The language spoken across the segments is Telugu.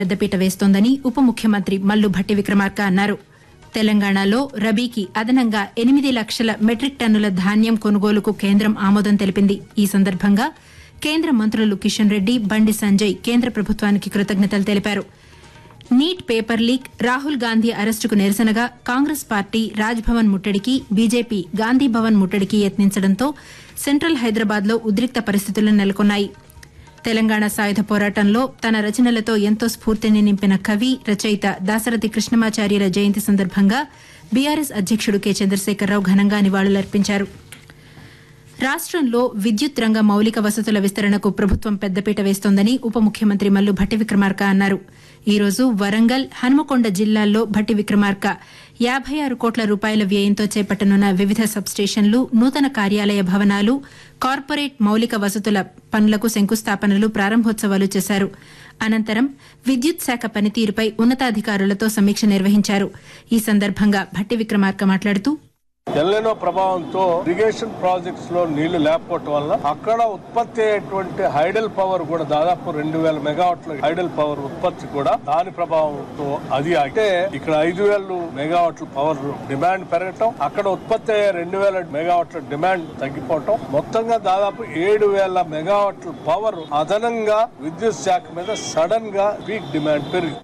పెద్దపీట వేస్తోందని ఉప ముఖ్యమంత్రి మల్లు భట్టి విక్రమార్క అన్నారు తెలంగాణలో రబీకి అదనంగా ఎనిమిది లక్షల మెట్రిక్ టన్నుల ధాన్యం కొనుగోలుకు కేంద్రం ఆమోదం తెలిపింది ఈ సందర్భంగా కేంద్ర మంత్రులు కిషన్ రెడ్డి బండి సంజయ్ కేంద్ర ప్రభుత్వానికి కృతజ్ఞతలు తెలిపారు NEET paper leak Rahul Gandhi అరెస్టుకు నిరసనగా కాంగ్రెస్ పార్టీ రాజ్భవన్ ముట్టడికి బీజేపీ గాంధీ భవన్ ముట్టడికి యత్నించడంతో సెంట్రల్ హైదరాబాద్లో ఉద్రిక్త పరిస్థితులు నెలకొన్నాయి తెలంగాణ సాయుధ పోరాటంలో తన రచనలతో ఎంతో స్ఫూర్తిని నింపిన కవి రచయిత దాసరథి కృష్ణమాచార్యుల జయంతి సందర్భంగా బీఆర్ఎస్ అధ్యక్షుడు కె చంద్రశేఖరరావు ఘనంగా నివాళులర్పించారు రాష్ట్రంలో విద్యుత్ రంగ మౌలిక వసతుల విస్తరణకు ప్రభుత్వం పెద్దపీట వేస్తోందని ఉప ముఖ్యమంత్రి మల్లు భట్టి విక్రమార్క అన్నారు ఈ రోజు వరంగల్ హనుమకొండ జిల్లాల్లో భట్టి విక్రమార్క యాబై ఆరు కోట్ల రూపాయల వ్యయంతో చేపట్టనున్న వివిధ సబ్స్టేషన్లు నూతన కార్యాలయ భవనాలు కార్పొరేట్ మౌలిక వసతుల పనులకు శంకుస్థాపనలు ప్రారంభోత్సవాలు చేశారు అనంతరం విద్యుత్ శాఖ పనితీరుపై ఉన్నతాధికారులతో సమీక్ష నిర్వహించారు ఈ సందర్భంగా భట్టి విక్రమార్క మాట్లాడుతూ ఎల్లెనో ప్రభావంతో ఇరిగేషన్ ప్రాజెక్ట్స్ లో నీళ్లు లేకపోవటం వల్ల అక్కడ ఉత్పత్తి అయ్యేటువంటి హైడల్ పవర్ కూడా దాదాపు రెండు వేల మెగావాట్ల హైడల్ పవర్ ఉత్పత్తి కూడా దాని ప్రభావంతో అది అంటే ఇక్కడ ఐదు వేల మెగావాట్ల పవర్ డిమాండ్ పెరగటం అక్కడ ఉత్పత్తి అయ్యే రెండు వేల మెగావాట్ల డిమాండ్ తగ్గిపోవటం మొత్తంగా దాదాపు ఏడు వేల మెగావాట్ల పవర్ అదనంగా విద్యుత్ శాఖ మీద సడన్ గా పీక్ డిమాండ్ పెరిగింది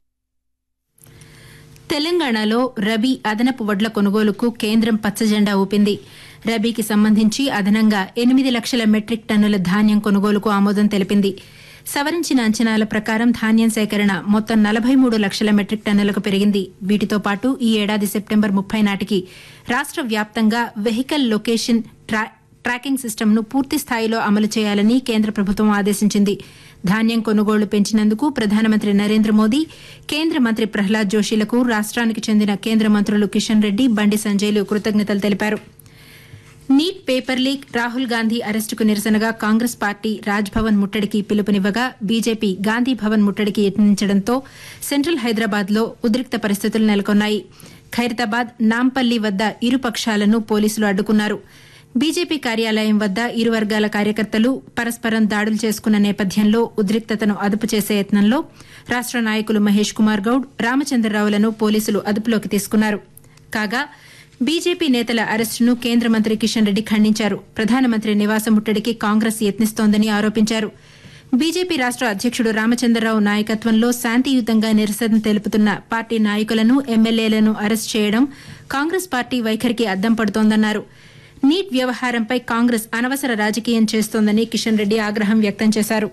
తెలంగాణలో రబీ అదనపు వడ్ల కొనుగోలుకు కేంద్రం పచ్చజెండా ఊపింది రబీకి సంబంధించి అదనంగా ఎనిమిది లక్షల మెట్రిక్ టన్నుల ధాన్యం కొనుగోలుకు ఆమోదం తెలిపింది సవరించిన అంచనాల ప్రకారం ధాన్యం సేకరణ మొత్తం నలభై మూడు లక్షల మెట్రిక్ టన్నులకు పెరిగింది వీటితో పాటు ఈ ఏడాది సెప్టెంబర్ ముప్పై నాటికి రాష్ట్ర వ్యాప్తంగా వెహికల్ లొకేషన్ ట్రా- ట్రాకింగ్ సిస్టమ్ను పూర్తి స్థాయిలో అమలు చేయాలని కేంద్ర ప్రభుత్వం ఆదేశించింది ధాన్యం కొనుగోళ్లు పెంచినందుకు ప్రధానమంత్రి నరేంద్ర మోదీ కేంద్ర మంత్రి ప్రహ్లాద్ జోషిలకు రాష్ట్రానికి చెందిన కేంద్ర మంత్రులు కిషన్ రెడ్డి బండి సంజయ్లు కృతజ్ఞతలు తెలిపారు NEET paper leak Rahul Gandhi అరెస్టుకు నిరసనగా కాంగ్రెస్ పార్టీ రాజ్భవన్ ముట్టడికి పిలుపునివ్వగా బీజేపీ గాంధీ భవన్ ముట్టడికి యత్నించడంతో సెంట్రల్ హైదరాబాద్లో ఉద్రిక్త పరిస్థితులు నెలకొన్నాయి ఖైరతాబాద్ నాంపల్లి వద్ద ఇరు పక్షాలను పోలీసులు అడ్డుకున్నారు బీజేపీ కార్యాలయం వద్ద ఇరు వర్గాల కార్యకర్తలు పరస్పరం దాడులు చేసుకున్న నేపథ్యంలో ఉద్రిక్తతను అదుపు చేసే యత్నంలో రాష్ట నాయకులు మహేష్ కుమార్ గౌడ్ రామచంద్రరావులను పోలీసులు అదుపులోకి తీసుకున్నారు కాగా బీజేపీ నేతల అరెస్టును కేంద్ర మంత్రి కిషన్ రెడ్డి ఖండించారు ప్రధానమంత్రి నివాస ముట్టడికి కాంగ్రెస్ యత్నిస్తోందని ఆరోపించారు బీజేపీ రాష్ట అధ్యక్షుడు రామచంద్రరావు నాయకత్వంలో శాంతియుతంగా నిరసన తెలుపుతున్న పార్టీ నాయకులను ఎమ్మెల్యేలను అరెస్ట్ చేయడం కాంగ్రెస్ పార్టీ వైఖరికి అద్దం పడుతోందన్నారు నీట్ వ్యవహారంపై కాంగ్రెస్ అనవసర రాజకీయం చేస్తోందని కిషన్ రెడ్డి ఆగ్రహం వ్యక్తం చేశారు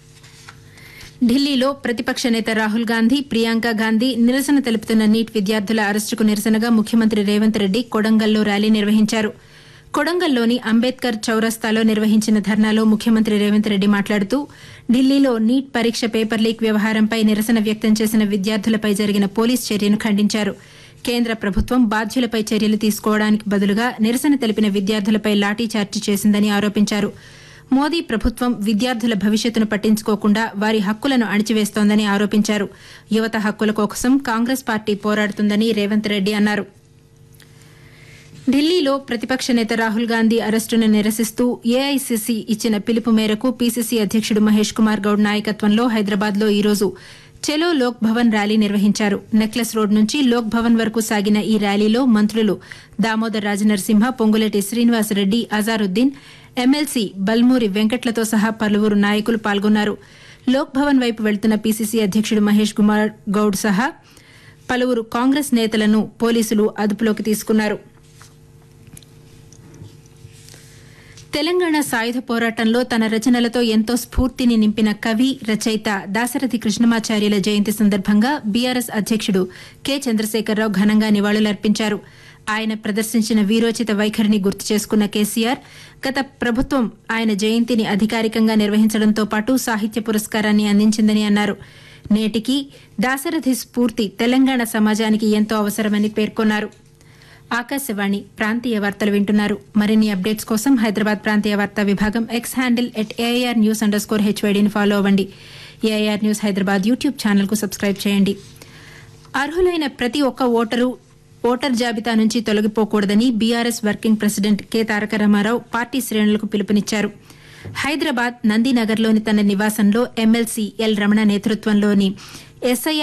ఢిల్లీలో ప్రతిపక్ష నేత రాహుల్ గాంధీ ప్రియాంక గాంధీ నిరసన తెలుపుతున్న నీట్ విద్యార్థుల అరెస్టుకు నిరసనగా ముఖ్యమంత్రి రేవంత్ రెడ్డి కొడంగల్లో ర్యాలీ నిర్వహించారు కొడంగల్లోని అంబేద్కర్ చౌరస్తాలో నిర్వహించిన ధర్నాలో ముఖ్యమంత్రి రేవంత్ రెడ్డి మాట్లాడుతూ ఢిల్లీలో నీట్ పరీక్ష పేపర్ లీక్ వ్యవహారంపై నిరసన వ్యక్తం చేసిన విద్యార్థులపై జరిగిన పోలీస్ చర్యను ఖండించారు కేంద్ర ప్రభుత్వం బాధ్యులపై చర్యలు తీసుకోవడానికి బదులుగా నిరసన తెలిపిన విద్యార్థులపై లాఠీచార్జి చేసిందని ఆరోపించారు మోదీ ప్రభుత్వం విద్యార్థుల భవిష్యత్తును పట్టించుకోకుండా వారి హక్కులను అణిచివేస్తోందని ఆరోపించారు యువత హక్కుల కోసం కాంగ్రెస్ పార్టీ పోరాడుతుందని రేవంత్ రెడ్డి అన్నారు ఢిల్లీలో ప్రతిపక్ష నేత రాహుల్ గాంధీ అరెస్టును నిరసిస్తూ ఏఐసీసీ ఇచ్చిన పిలుపు మేరకు పీసీసీ అధ్యక్షుడు మహేష్ కుమార్ గౌడ్ నాయకత్వంలో హైదరాబాద్లో ఈరోజు చెలో లోక్ భవన్ ర్యాలీ నిర్వహించారు నెక్లెస్ రోడ్ నుంచి లోక్ భవన్ వరకు సాగిన ఈ ర్యాలీలో మంత్రులు దామోదర్ రాజనరసింహ పొంగులేటి శ్రీనివాసరెడ్డి అజారుద్దీన్ ఎమ్మెల్సీ బల్మూరి వెంకట్లతో సహా పలువురు నాయకులు పాల్గొన్నారు లోక్ భవన్ వైపు వెళ్తున్న పీసీసీ అధ్యక్షుడు మహేష్ కుమార్ గౌడ్ సహా పలువురు కాంగ్రెస్ నేతలను పోలీసులు అదుపులోకి తీసుకున్నారు తెలంగాణ సాయుధ పోరాటంలో తన రచనలతో ఎంతో స్ఫూర్తిని నింపిన కవి రచయిత దాశరథి కృష్ణమాచార్యుల జయంతి సందర్భంగా బీఆర్ఎస్ అధ్యక్షుడు కె చంద్రశేఖరరావు ఘనంగా నివాళులర్పించారు ఆయన ప్రదర్శించిన వీరోచిత వైఖరిని గుర్తు చేసుకున్న కేసీఆర్ గత ప్రభుత్వం ఆయన జయంతిని అధికారికంగా నిర్వహించడంతో పాటు సాహిత్య పురస్కారాన్ని అందించిందని అన్నారు నేటికి దాశరథి స్ఫూర్తి తెలంగాణ సమాజానికి ఎంతో అవసరమని పేర్కొన్నారు ఆకాశవాణి ప్రాంతీయ వార్తలు వింటున్నారు మరిన్ని అప్డేట్స్ కోసం హైదరాబాద్ ప్రాంతీయ వార్తా విభాగం X handle at AIR news underscore స్కోర్ హెచ్వైడీని ఫాలో అవ్వండి ఏఐఆర్ న్యూస్ హైదరాబాద్ యూట్యూబ్ ఛానల్కు సబ్స్క్రైబ్ చేయండి అర్హులైన ప్రతి ఒక్క ఓటరు ఓటర్ జాబితా నుంచి తొలగిపోకూడదని BRS working president K Taraka Rama Rao party శ్రేణులకు పిలుపునిచ్చారు హైదరాబాద్ నందినగర్లోని తన నివాసంలో ఎమ్మెల్సీ ఎల్ రమణ నేతృత్వంలోని ఎస్ఐ